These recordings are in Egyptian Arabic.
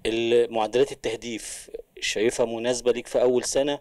ال- معدلات التهديف شايفها مناسبة ليك في أول سنة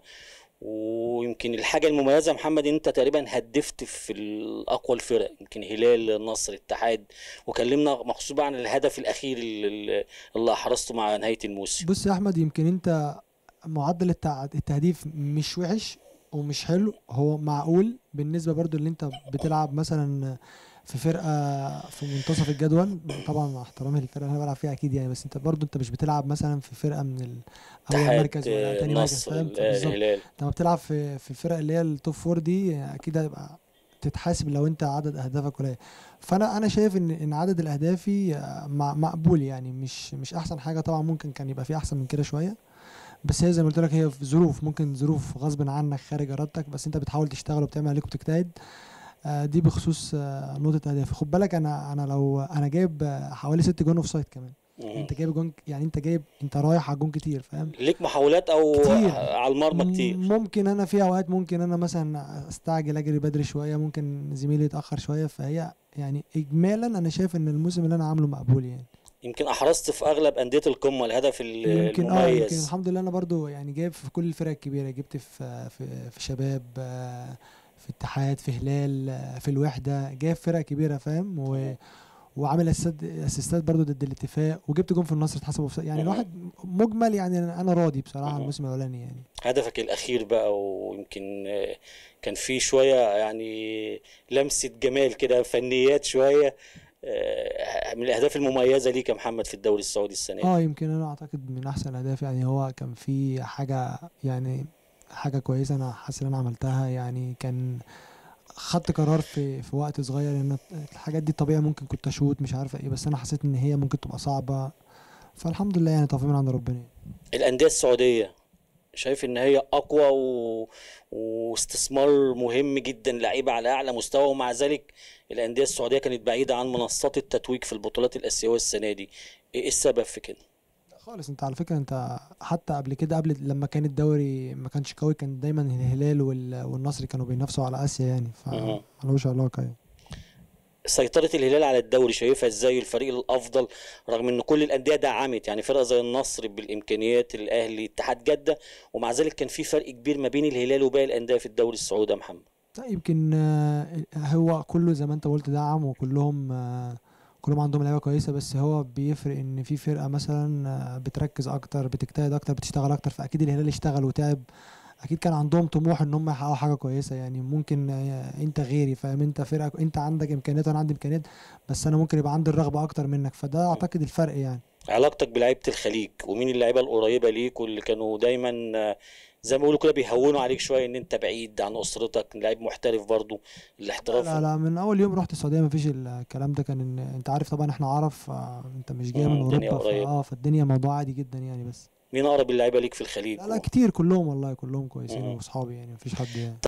ويمكن الحاجة المميزة يا محمد إن أنت تقريبا هدفت في الأقوى الفرق يمكن هلال نصر اتحاد وكلمنا مخصوص بقى عن الهدف الأخير اللي, اللي أحرزته مع نهاية الموسم بص يا احمد يمكن انت معدل التع- التهديف مش وحش ومش حلو هو معقول بالنسبه برضو اللي انت بتلعب مثلا في فرقه في منتصف الجدول طبعا مع احترامي للفرقه اللي انا بلعب فيها اكيد يعني بس انت برضو انت مش بتلعب مثلا في فرقه من ال- اول اتحاد مركز ولا تاني مركز نصر فاهم بالظبط الهلال لما بتلعب في في الفرق اللي هي التوب فور دي اكيد هيبقى تتحاسب لو انت عدد اهدافك قليل فانا انا شايف ان ان عدد الاهدافي آه، مع- مقبول يعني مش مش احسن حاجه طبعا ممكن كان يبقى في احسن من كده شويه بس هي زي ما قلت لك هي في ظروف ممكن ظروف غصب عنك خارج ارادتك بس انت بتحاول تشتغل وبتعمل عليك وبتجتهد آه، دي بخصوص آه، نقطه اهدافي خد بالك انا انا لو انا جايب آه، حوالي ست جون اوف سايد كمان مم. انت جايب جون يعني انت جايب انت رايح على جون كتير فاهم ليك محاولات أو كتير. على المرمى كتير ممكن انا في اوقات ممكن انا مثلا استعجل اجري بدري شويه ممكن زميلي يتاخر شويه فهي يعني اجمالا انا شايف ان الموسم اللي انا عامله مقبول يعني يمكن أحرزت في أغلب أندية القمة الهدف يمكن اه يمكن المميز الحمد لله انا برضو يعني جايب في كل الفرق الكبيره جبت في في, في شباب آه، في اتحاد في هلال آه، في الوحده جايب فرق كبيره فاهم و وعامل اسيستات اسيستات برضو ضد الاتفاق وجبت جون في النصر اتحسب offside. يعني مم. الواحد مجمل يعني انا راضي بصراحه مم. على الموسم الاولاني يعني هدفك الأخير بقى ويمكن آه، كان فيه شوية يعني لمسة جمال كده فنيات شوية آه، من الأهداف المميزة ليك يا محمد في الدوري السعودي السنة دي اه يمكن انا اعتقد من احسن الاهداف يعني هو كان في حاجه يعني حاجه كويسه انا حاسس ان انا عملتها يعني كان خدت قرار في في وقت صغير ان الحاجات دي طبيعي ممكن كنت اشوط مش عارفه ايه بس انا حسيت ان هي ممكن تبقى صعبه فالحمد لله يعني توفيق من عند ربنا يعني. الأندية السعودية شايف إن هي أقوى و... واستثمار مهم جدا لعيبة على أعلى مستوى ومع ذلك الأندية السعودية كانت بعيدة عن منصات التتويج في البطولات الآسيوية السنة دي إيه السبب في كده؟ خالص انت على فكره انت حتى قبل كده قبل لما كان الدوري ما كانش قوي كان دايما الهلال وال- والنصر كانوا بينافسوا على اسيا يعني مهم. فملوش علاقه يعني سيطرة الهلال على الدوري شايفها ازاي الفريق الافضل رغم ان كل الاندية دعمت يعني فرقة زي النصر بالامكانيات الاهلي اتحاد جدة ومع ذلك كان في فرق كبير ما بين الهلال وباقي الاندية في الدوري السعودي يا محمد لا يمكن آه، هو كله زي ما انت قلت دعم وكلهم آه، كلهم عندهم لعيبه كويسه بس هو بيفرق ان في فرقه مثلا آه، بتركز اكتر بتجتهد اكتر بتشتغل اكتر فاكيد الهلال اشتغل وتعب اكيد كان عندهم طموح ان هم يحققوا حاجه كويسه يعني ممكن آه، انت غيري فاهم انت فرقه انت عندك امكانيات وانا عندي امكانيات بس انا ممكن يبقى عندي الرغبه اكتر منك فده اعتقد الفرق يعني علاقتك بلعيبة الخليج ومين اللعيبة القريبة ليك واللي كانوا دايما آه، زي ما بيقولوا كده بيهونوا عليك شوية ان انت بعيد عن اسرتك لعيب محترف برضو الاحتراف لا لا من اول يوم رحت السعوديه مفيش الكلام ده كان إن انت عارف طبعا احنا عرب فانت مش جاي مم، من الدنيا اوروبا قريبة. فاه فالدنيا موضوع عادي جدا يعني بس مين اقرب اللعيبة ليك في الخليج لا لا كتير كلهم والله كلهم كويسين مم. واصحابي يعني مفيش حد يعني